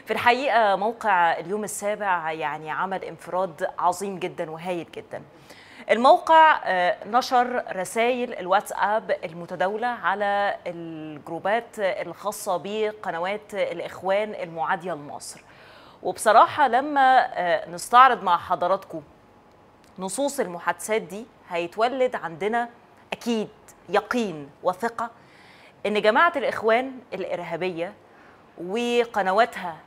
في الحقيقة موقع اليوم السابع يعني عمل انفراد عظيم جدا وهايل جدا الموقع نشر رسائل الواتساب المتداولة على الجروبات الخاصة بقنوات الإخوان المعادية لمصر وبصراحة لما نستعرض مع حضراتكم نصوص المحادثات دي هيتولد عندنا أكيد يقين وثقة إن جماعة الإخوان الإرهابية وقنواتها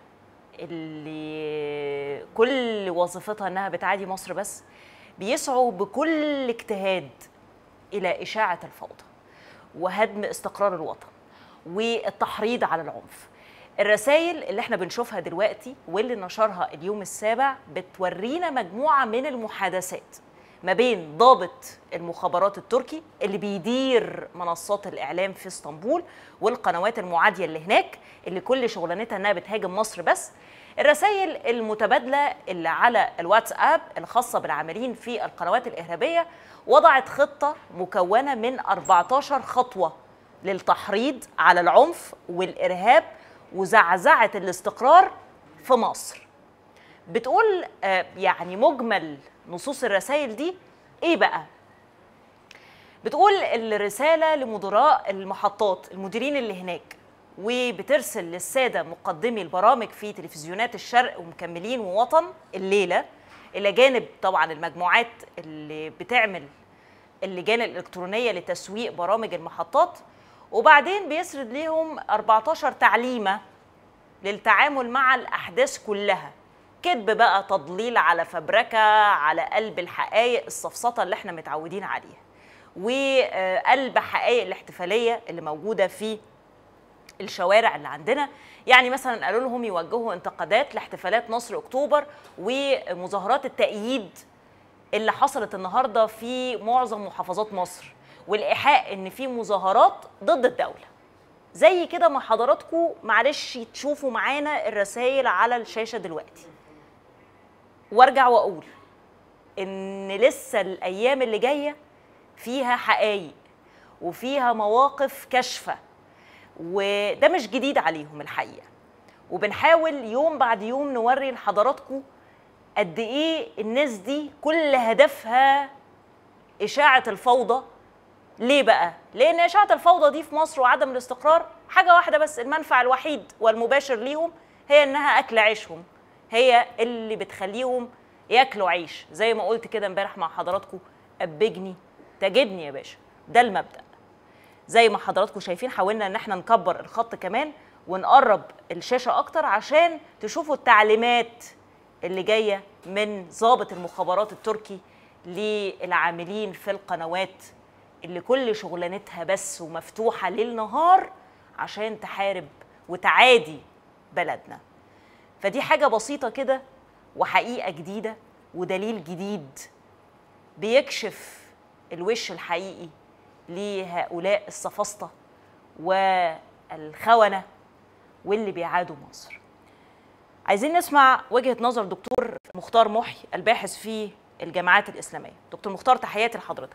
اللي كل وظيفتها إنها بتعادي مصر بس بيسعوا بكل اجتهاد إلى إشاعة الفوضى وهدم استقرار الوطن والتحريض على العنف الرسائل اللي احنا بنشوفها دلوقتي واللي نشرها اليوم السابع بتورينا مجموعة من المحادثات ما بين ضابط المخابرات التركي اللي بيدير منصات الإعلام في اسطنبول والقنوات المعادية اللي هناك اللي كل شغلانتها إنها بتهاجم مصر بس الرسائل المتبادلة اللي على الواتساب الخاصة بالعاملين في القنوات الإرهابية وضعت خطة مكونة من 14 خطوة للتحريض على العنف والإرهاب وزعزعة الاستقرار في مصر بتقول يعني مجمل نصوص الرسائل دي ايه بقى بتقول الرسالة لمدراء المحطات المديرين اللي هناك وبترسل للسادة مقدمي البرامج في تلفزيونات الشرق ومكملين ووطن الليلة إلى جانب طبعا المجموعات اللي بتعمل اللجان الإلكترونية لتسويق برامج المحطات وبعدين بيسرد ليهم 14 تعليمة للتعامل مع الأحداث كلها كذب بقى تضليل على فبركة على قلب الحقائق السفسطة اللي احنا متعودين عليها وقلب حقائق الاحتفالية اللي موجودة في الشوارع اللي عندنا يعني مثلا قالوا لهم يوجهوا انتقادات لاحتفالات نصر اكتوبر ومظاهرات التأييد اللي حصلت النهارده في معظم محافظات مصر والايحاء ان في مظاهرات ضد الدوله زي كده ما حضراتكم معلش تشوفوا معانا الرسائل على الشاشه دلوقتي وارجع واقول ان لسه الايام اللي جايه فيها حقائق وفيها مواقف كشفه وده مش جديد عليهم الحقيقه وبنحاول يوم بعد يوم نوري لحضراتكم قد ايه الناس دي كل هدفها اشاعه الفوضى ليه بقى لان اشاعه الفوضى دي في مصر وعدم الاستقرار حاجه واحده بس المنفع الوحيد والمباشر ليهم هي انها اكل عيشهم هي اللي بتخليهم ياكلوا عيش زي ما قلت كده امبارح مع حضراتكم ابجني تجدني يا باشا ده المبدا زي ما حضراتكم شايفين حاولنا ان احنا نكبر الخط كمان ونقرب الشاشه اكتر عشان تشوفوا التعليمات اللي جايه من ضابط المخابرات التركي للعاملين في القنوات اللي كل شغلانتها بس ومفتوحه ليل نهار عشان تحارب وتعادي بلدنا فدي حاجه بسيطه كده وحقيقه جديده ودليل جديد بيكشف الوش الحقيقي لهؤلاء السفسطه والخونه واللي بيعادوا مصر عايزين نسمع وجهه نظر دكتور مختار محي الباحث في الجامعات الاسلاميه دكتور مختار تحياتي لحضرتك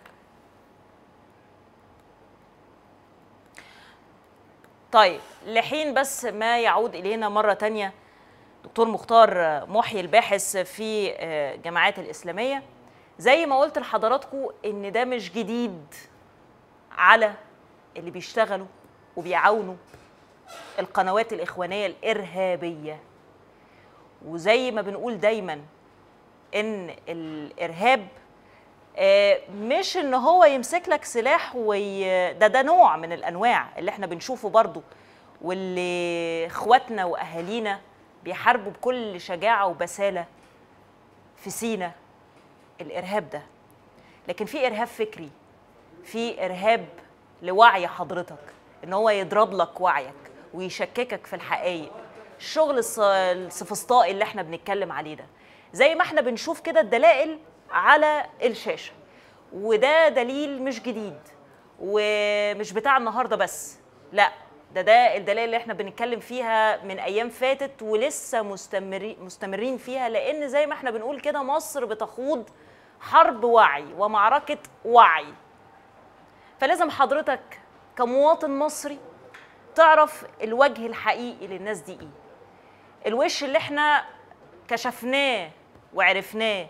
طيب لحين بس ما يعود الينا مره تانية دكتور مختار محي الباحث في جامعات الاسلاميه زي ما قلت لحضراتكم ان ده مش جديد على اللي بيشتغلوا وبيعاونوا القنوات الاخوانيه الارهابيه وزي ما بنقول دايما ان الارهاب مش ان هو يمسك لك سلاح وي... ده ده نوع من الانواع اللي احنا بنشوفه برضو واللي اخواتنا واهالينا بيحاربوا بكل شجاعه وبساله في سينا الارهاب ده لكن في ارهاب فكري في ارهاب لوعي حضرتك ان هو يضرب لك وعيك ويشككك في الحقائق الشغل السفسطائي اللي احنا بنتكلم عليه ده زي ما احنا بنشوف كده الدلائل على الشاشه وده دليل مش جديد ومش بتاع النهارده بس لا ده ده الدلائل اللي احنا بنتكلم فيها من ايام فاتت ولسه مستمرين مستمرين فيها لان زي ما احنا بنقول كده مصر بتخوض حرب وعي ومعركه وعي فلازم حضرتك كمواطن مصري تعرف الوجه الحقيقي للناس دي ايه الوش اللي احنا كشفناه وعرفناه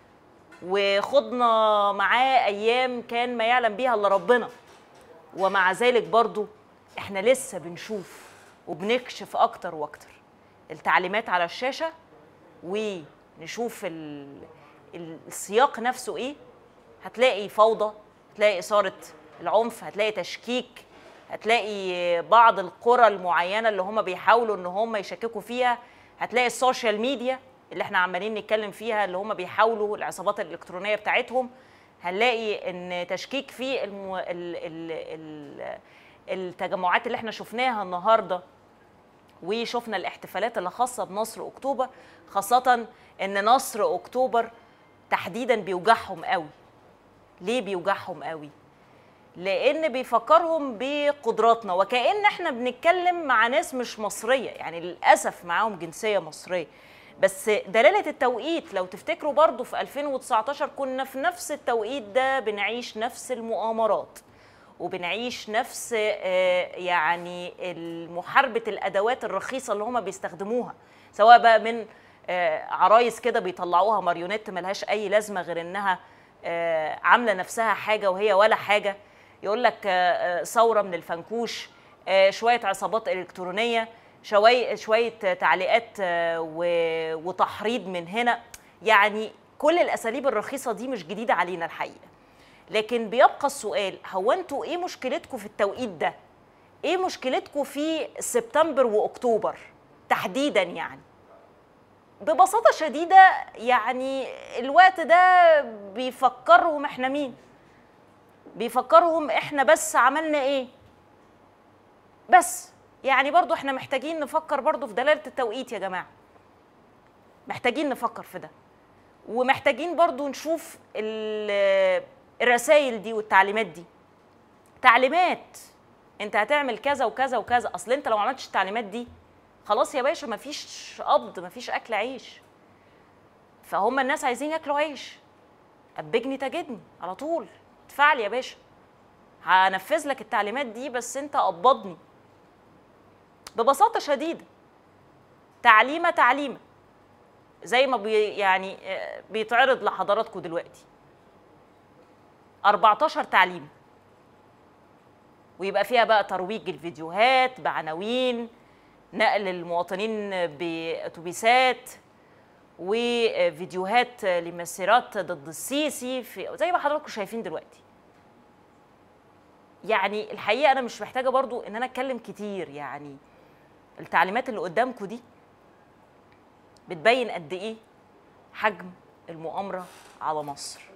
وخضنا معاه ايام كان ما يعلم بيها الا ربنا ومع ذلك برضو احنا لسه بنشوف وبنكشف اكتر واكتر التعليمات على الشاشه ونشوف ال- ال- السياق نفسه ايه هتلاقي فوضى هتلاقي اثاره العنف هتلاقي تشكيك هتلاقي بعض القرى المعينه اللي هم بيحاولوا ان هم يشككوا فيها هتلاقي السوشيال ميديا اللي احنا عمالين نتكلم فيها اللي هم بيحاولوا العصابات الالكترونيه بتاعتهم هنلاقي ان تشكيك في الم... ال... ال... ال... التجمعات اللي احنا شفناها النهارده وشفنا الاحتفالات اللي خاصه بنصر اكتوبر خاصه ان نصر اكتوبر تحديدا بيوجعهم قوي ليه بيوجعهم قوي لان بيفكرهم بقدراتنا وكأن احنا بنتكلم مع ناس مش مصريه يعني للاسف معاهم جنسيه مصريه بس دلاله التوقيت لو تفتكروا برضو في 2019 كنا في نفس التوقيت ده بنعيش نفس المؤامرات وبنعيش نفس آه، يعني محاربه الادوات الرخيصه اللي هم بيستخدموها سواء بقى من آه، عرايس كده بيطلعوها ماريونيت ملهاش اي لازمه غير انها آه، عامله نفسها حاجه وهي ولا حاجه يقول لك آه، آه، ثوره من الفنكوش آه، شويه عصابات الكترونيه شويه شويه تعليقات آه، و- وتحريض من هنا يعني كل الاساليب الرخيصه دي مش جديده علينا الحقيقه لكن بيبقى السؤال هو انتوا ايه مشكلتكم في التوقيت ده ايه مشكلتكم في سبتمبر واكتوبر تحديدا يعني ببساطه شديده يعني الوقت ده بيفكرهم احنا مين بيفكرهم احنا بس عملنا ايه بس يعني برضو احنا محتاجين نفكر برضو في دلالة التوقيت يا جماعة محتاجين نفكر في ده ومحتاجين برضو نشوف ال- الرسائل دي والتعليمات دي تعليمات انت هتعمل كذا وكذا وكذا اصل انت لو ما عملتش التعليمات دي خلاص يا باشا مفيش قبض مفيش اكل عيش فهم الناس عايزين ياكلوا عيش أبجني تجدني على طول ادفع لي يا باشا هنفذ لك التعليمات دي بس انت قبضني ببساطه شديده تعليمه تعليمه زي ما بي يعني آه، بيتعرض لحضراتكم دلوقتي 14 تعليم ويبقى فيها بقى ترويج الفيديوهات بعناوين نقل المواطنين باتوبيسات وفيديوهات لمسيرات ضد السيسي في زي ما حضراتكم شايفين دلوقتي يعني الحقيقه انا مش محتاجه برضو ان انا اتكلم كتير يعني التعليمات اللي قدامكم دي بتبين قد ايه حجم المؤامره على مصر